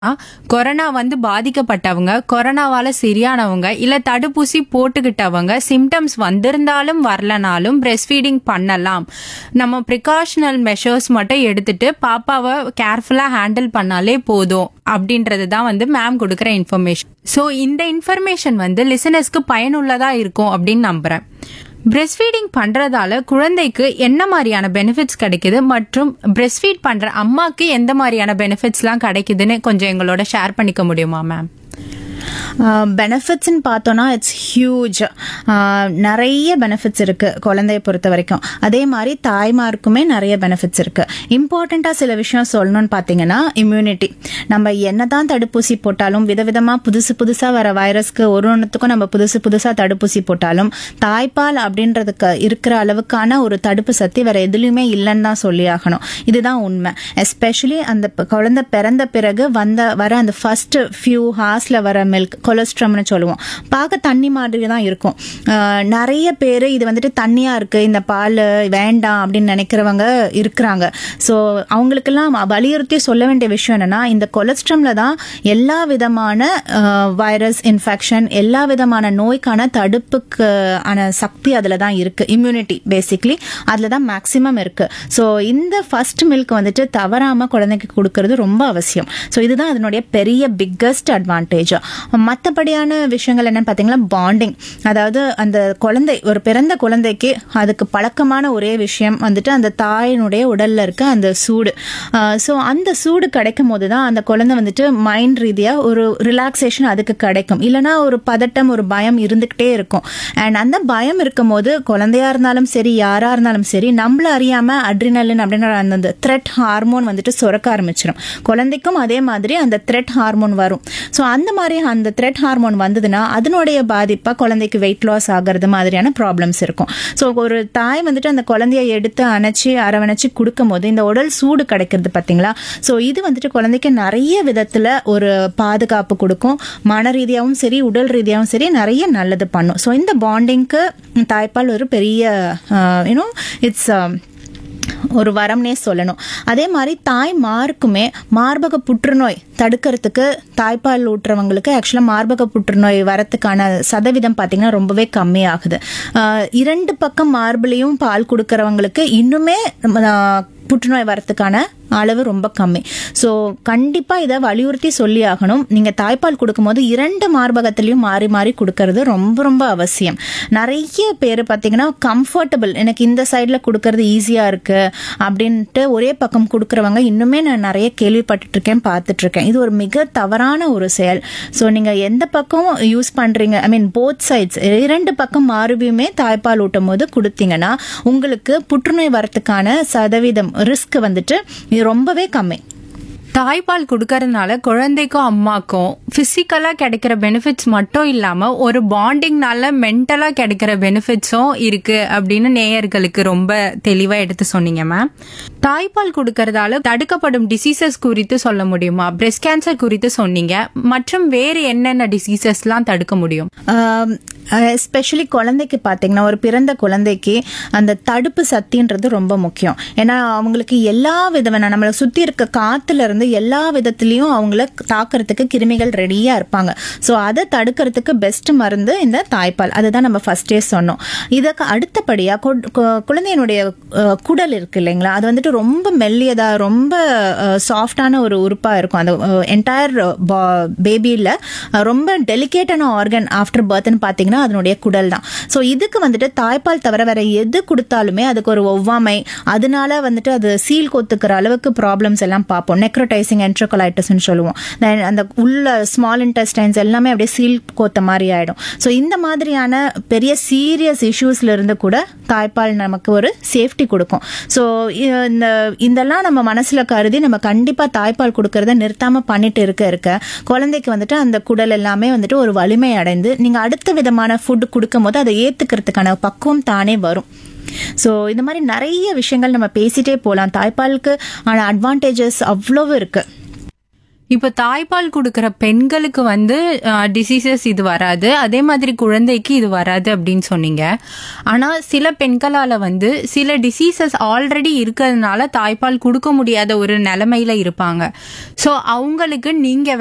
corona வந்து பாதிக்கப்பட்டவங்க கொரோனாவால சரியானவங்க இல்ல தடுப்பூசி போட்டுக்கிட்டவங்க சிம்டம்ஸ் வந்திருந்தாலும் வரலனாலும் பிரஸ்ட் ஃபீடிங் பண்ணலாம் நம்ம ப்ரிகாஷனல் மெஷர்ஸ் மட்டும் எடுத்துட்டு பாப்பாவை கேர்ஃபுல்லா ஹேண்டில் பண்ணாலே போதும் அப்படின்றது தான் வந்து மேம் கொடுக்குற இன்ஃபர்மேஷன் ஸோ இந்த இன்ஃபர்மேஷன் வந்து லிசனர்ஸ்க்கு பயனுள்ளதா இருக்கும் அப்படின்னு நம்புறேன் பிரஸ்ட் ஃபீடிங் பண்றதால குழந்தைக்கு என்ன மாதிரியான பெனிஃபிட்ஸ் கிடைக்குது மற்றும் பிரஸ்ட் ஃபீட் பண்ற அம்மாக்கு எந்த மாதிரியான பெனிஃபிட்ஸ்லாம் கிடைக்குதுன்னு கொஞ்சம் எங்களோட ஷேர் பண்ணிக்க முடியுமா மேம் பெனிஃபிட்ஸ்ன்னு பார்த்தோன்னா இட்ஸ் ஹியூஜ் நிறைய பெனிஃபிட்ஸ் இருக்கு குழந்தைய பொறுத்த வரைக்கும் அதே மாதிரி தாய்மாருக்குமே நிறைய பெனிஃபிட்ஸ் இருக்கு இம்பார்ட்டண்ட்டாக சில விஷயம் சொல்லணும்னு பார்த்தீங்கன்னா இம்யூனிட்டி நம்ம என்னதான் தடுப்பூசி போட்டாலும் விதவிதமா புதுசு புதுசாக வர வைரஸ்க்கு ஒரு ஒன்றுத்துக்கும் நம்ம புதுசு புதுசாக தடுப்பூசி போட்டாலும் தாய்ப்பால் அப்படின்றதுக்கு இருக்கிற அளவுக்கான ஒரு தடுப்பு சக்தி வேற எதுலையுமே இல்லைன்னு தான் சொல்லி ஆகணும் இதுதான் உண்மை எஸ்பெஷலி அந்த ப- குழந்தை பிறந்த பிறகு வந்த வர அந்த ஃபர்ஸ்ட் ஃபியூ ஹார்ஸ்ல வர மில்க் கொலஸ்ட்ரம்னு சொல்லுவோம் பார்க்க தண்ணி மாதிரி தான் இருக்கும் ஆஹ் நிறைய பேர் இது வந்துட்டு தண்ணியா இருக்கு இந்த பால் வேண்டாம் அப்படின்னு நினைக்கிறவங்க இருக்கிறாங்க ஸோ அவங்களுக்கெல்லாம் வலியுறுத்தி சொல்ல வேண்டிய விஷயம் என்னன்னா இந்த கொலஸ்ட்ரம்ல தான் எல்லா விதமான வைரஸ் இன்ஃபெக்ஷன் எல்லா விதமான நோய்க்கான தடுப்புக்கு ஆன சக்தி அதில் தான் இருக்கு இம்யூனிட்டி பேசிக்லி அதில் தான் மேக்ஸிமம் இருக்கு ஸோ இந்த ஃபர்ஸ்ட் மில்க் வந்துட்டு தவறாம குழந்தைக்கு கொடுக்கறது ரொம்ப அவசியம் ஸோ இதுதான் அதனுடைய பெரிய பிக்கஸ்ட் அட்வான்டேஜ் மற்றபடியான விஷயங்கள் என்னன்னு பார்த்தீங்கன்னா பாண்டிங் அதாவது அந்த குழந்தை ஒரு பிறந்த குழந்தைக்கு அதுக்கு பழக்கமான ஒரே விஷயம் வந்துட்டு அந்த தாயினுடைய உடல்ல இருக்க அந்த சூடு ஸோ அந்த சூடு கிடைக்கும் போது தான் அந்த குழந்தை வந்துட்டு மைண்ட் ரீதியாக ஒரு ரிலாக்ஸேஷன் அதுக்கு கிடைக்கும் இல்லைன்னா ஒரு பதட்டம் ஒரு பயம் இருந்துகிட்டே இருக்கும் அண்ட் அந்த பயம் இருக்கும் போது குழந்தையா இருந்தாலும் சரி யாரா இருந்தாலும் சரி நம்மள அறியாம அட்ரினலின் அப்படின்ற அந்த த்ரெட் ஹார்மோன் வந்துட்டு சுரக்க ஆரம்பிச்சிடும் குழந்தைக்கும் அதே மாதிரி அந்த த்ரெட் ஹார்மோன் வரும் ஸோ அந்த மாதிரி அந்த த்ரெட் ஹார்மோன் வந்ததுன்னா அதனுடைய பாதிப்பா குழந்தைக்கு வெயிட் லாஸ் ஆகிறது மாதிரியான ப்ராப்ளம்ஸ் இருக்கும் ஸோ ஒரு தாய் வந்துட்டு அந்த குழந்தைய எடுத்து அணைச்சி அரவணைச்சு கொடுக்கும் போது இந்த உடல் சூடு கிடைக்கிறது பார்த்தீங்களா ஸோ இது வந்துட்டு குழந்தைக்கு நிறைய விதத்துல ஒரு பாதுகாப்பு கொடுக்கும் மன ரீதியாகவும் சரி உடல் ரீதியாகவும் சரி நிறைய நல்லது பண்ணும் ஸோ இந்த பாண்டிங்க்கு தாய்ப்பால் ஒரு பெரிய யூனோ இட்ஸ் ஒரு வரம்னே சொல்லணும் அதே மாதிரி தாய் மார்க்குமே மார்பக புற்றுநோய் தடுக்கிறதுக்கு தாய்ப்பால் ஊட்டுறவங்களுக்கு ஆக்சுவலாக மார்பக புற்றுநோய் வரத்துக்கான சதவீதம் பார்த்தீங்கன்னா ரொம்பவே கம்மியாகுது ஆஹ் இரண்டு பக்கம் மார்பிளையும் பால் கொடுக்கறவங்களுக்கு இன்னுமே ஆஹ், புற்றுநோய் வரத்துக்கான அளவு ரொம்ப கம்மி ஸோ கண்டிப்பாக இதை வலியுறுத்தி சொல்லி ஆகணும் நீங்கள் தாய்ப்பால் கொடுக்கும்போது இரண்டு மார்பகத்திலையும் மாறி மாறி கொடுக்கறது ரொம்ப ரொம்ப அவசியம் நிறைய பேர் பார்த்தீங்கன்னா கம்ஃபர்டபுள் எனக்கு இந்த சைடில் கொடுக்கறது ஈஸியாக இருக்கு அப்படின்ட்டு ஒரே பக்கம் கொடுக்குறவங்க இன்னுமே நான் நிறைய கேள்விப்பட்டுட்டு இருக்கேன் பார்த்துட்டு இருக்கேன் இது ஒரு மிக தவறான ஒரு செயல் ஸோ நீங்கள் எந்த பக்கம் யூஸ் பண்ணுறீங்க ஐ மீன் போத் சைட்ஸ் இரண்டு பக்கம் மாறுபியுமே தாய்ப்பால் ஊட்டும் போது கொடுத்தீங்கன்னா உங்களுக்கு புற்றுநோய் வரத்துக்கான சதவீதம் ரிஸ்க் வந்துட்டு இது ரொம்பவே கம்மி தாய்ப்பால் கொடுக்கறதுனால குழந்தைக்கும் அம்மாக்கும் பிசிக்கலா கிடைக்கிற பெனிஃபிட்ஸ் மட்டும் இல்லாம ஒரு பாண்டிங்னால மென்டலா கிடைக்கிற பெனிஃபிட்ஸும் இருக்கு அப்படின்னு நேயர்களுக்கு ரொம்ப தெளிவா எடுத்து சொன்னீங்க மேம் தாய்ப்பால் கொடுக்கறதால தடுக்கப்படும் டிசீசஸ் குறித்து சொல்ல முடியுமா பிரஸ்ட் கேன்சர் குறித்து சொன்னீங்க மற்றும் வேறு என்னென்ன டிசீசஸ்லாம் தடுக்க முடியும் எஸ்பெஷலி குழந்தைக்கு பார்த்தீங்கன்னா ஒரு பிறந்த குழந்தைக்கு அந்த தடுப்பு சக்தின்றது ரொம்ப முக்கியம் ஏன்னா அவங்களுக்கு எல்லா விதமான நம்மளை சுற்றி இருக்க காத்துல இருந்து எல்லா விதத்துலையும் அவங்கள தாக்குறதுக்கு கிருமிகள் ரெடியாக இருப்பாங்க ஸோ அதை தடுக்கிறதுக்கு பெஸ்ட் மருந்து இந்த தாய்ப்பால் அதுதான் நம்ம ஃபர்ஸ்டே சொன்னோம் இதுக்கு அடுத்தபடியாக குழந்தையினுடைய அஹ், குடல் இருக்கு இல்லைங்களா அது வந்துட்டு ரொம்ப மெல்லியதா ரொம்ப சாஃப்டான ஒரு உறுப்பா இருக்கும் அந்த என்டையர் பேபியில் ரொம்ப டெலிகேட்டான ஆர்கன் ஆஃப்டர் பர்த்னு பார்த்தீங்கன்னா அதனுடைய குடல் தான் ஸோ இதுக்கு வந்துட்டு தாய்ப்பால் தவிர வேற எது கொடுத்தாலுமே அதுக்கு ஒரு ஒவ்வாமை அதனால வந்துட்டு அது சீல் கொத்துக்கிற அளவுக்கு ப்ராப்ளம்ஸ் எல்லாம் பார்ப்போம் நெக்ரோடைசிங் என்ட்ரோகொலைட்டிஸ்னு சொல்லுவோம் Then அந்த உள்ள ஸ்மால் இன்டெஸ்டைன்ஸ் எல்லாமே அப்படியே சீல் கோத்த மாதிரி ஆயிடும் ஸோ இந்த மாதிரியான பெரிய சீரியஸ் இஷ்யூஸ்ல இருந்து கூட தாய்ப்பால் நமக்கு ஒரு சேஃப்டி கொடுக்கும் ஸோ இந்த இதெல்லாம் நம்ம மனசுல கருதி நம்ம கண்டிப்பா தாய்ப்பால் கொடுக்கறத நிறுத்தாம பண்ணிட்டு இருக்க இருக்க குழந்தைக்கு வந்துட்டு அந்த குடல் எல்லாமே வந்துட்டு ஒரு வலிமை அடைந்து நீங்க அடுத்த விதமான ஃபுட் கொடுக்கும் போது அதை ஏத்துக்கிறதுக்கான பக்குவம் தானே வரும் ஸோ இந்த மாதிரி நிறைய விஷயங்கள் நம்ம பேசிட்டே போகலாம் தாய்ப்பாலுக்கு ஆன அட்வான்டேஜஸ் அவ்வளவு இருக்கு இப்போ தாய்ப்பால் கொடுக்கிற பெண்களுக்கு வந்து டிசீசஸ் இது வராது அதே மாதிரி குழந்தைக்கு இது வராது அப்படின்னு சொன்னீங்க ஆனா சில பெண்களால வந்து சில டிசீசஸ் ஆல்ரெடி இருக்கிறதுனால தாய்ப்பால் கொடுக்க முடியாத ஒரு நிலைமையில இருப்பாங்க ஸோ அவங்களுக்கு நீங்க